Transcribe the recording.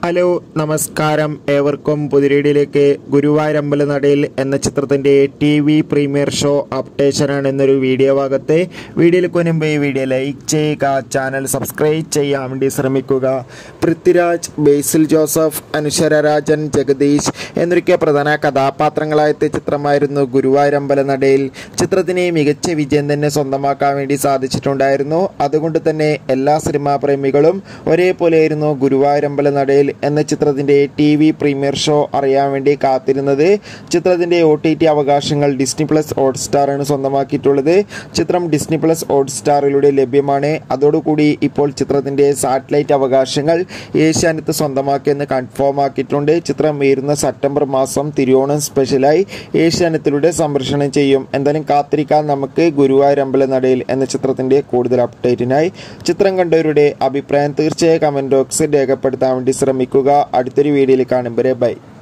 hello നമസ്കാരം ഏവർക്കും പുതിരേടിയിലേക്ക് ഗുരുവായൂരമ്പല നടയിൽ എന്ന ചിത്രത്തിന്റെ ടി വി പ്രീമിയർ ഷോ അപ്ഡേഷനാണ് എന്നൊരു വീഡിയോ ഭാഗത്തെ വീഡിയോയിലേക്ക് മുൻപ് ഈ വീഡിയോ ലൈക്ക് ചെയ്യുക ചാനൽ സബ്സ്ക്രൈബ് ചെയ്യാൻ വേണ്ടി ശ്രമിക്കുക പൃഥ്വിരാജ് ബേസിൽ ജോസഫ് അനുശ്വര രാജൻ ജഗദീഷ് എന്നൊക്കെ പ്രധാന കഥാപാത്രങ്ങളായെത്തിയ ചിത്രമായിരുന്നു ഗുരുവായൂരമ്പല നടയിൽ ചിത്രത്തിന് മികച്ച വിജയം തന്നെ സ്വന്തമാക്കാൻ വേണ്ടി സാധിച്ചിട്ടുണ്ടായിരുന്നു അതുകൊണ്ട് തന്നെ എല്ലാ സിനിമാ പ്രേമികളും ഒരേപോലെയായിരുന്നു ഗുരുവായൂരമ്പല നടയിൽ എന്ന ചിത്രത്തിന്റെ ടി വി പ്രീമിയർ ഷോ അറിയാൻ വേണ്ടി കാത്തിരുന്നത് ചിത്രത്തിന്റെ ഒ ടി ടി അവകാശങ്ങൾ ഡിസ്നി പ്ലസ് ഹോട്ട്സ്റ്റാറാണ് സ്വന്തമാക്കിയിട്ടുള്ളത് ചിത്രം ഡിസ്നി പ്ലസ് ഹോട്ട്സ്റ്റാറിലൂടെ ലഭ്യമാണ് അതോടുകൂടി ഇപ്പോൾ ചിത്രത്തിന്റെ സാറ്റലൈറ്റ് അവകാശങ്ങൾ ഏഷ്യാനെറ്റ് സ്വന്തമാക്കിയെന്ന് കൺഫേം ആക്കിയിട്ടുണ്ട് ചിത്രം വരുന്ന സെപ്റ്റംബർ മാസം തിരുവോണം സ്പെഷ്യലായി ഏഷ്യാനെറ്റിലൂടെ സംപ്രേഷണം ചെയ്യും എന്തായാലും കാത്തിരിക്കാൻ നമുക്ക് ഗുരുവായൂരമ്പല നടയിൽ എന്ന ചിത്രത്തിന്റെ കൂടുതൽ അപ്ഡേറ്റിനായി ചിത്രം കണ്ടവരുടെ അഭിപ്രായം തീർച്ചയായും കമന്റ് ബോക്സിൽ രേഖപ്പെടുത്താൻ വേണ്ടി ശ്രമിക്കുക അടുത്തൊരു വീഡിയോയിൽ കാണുമ്പോൾ ബൈ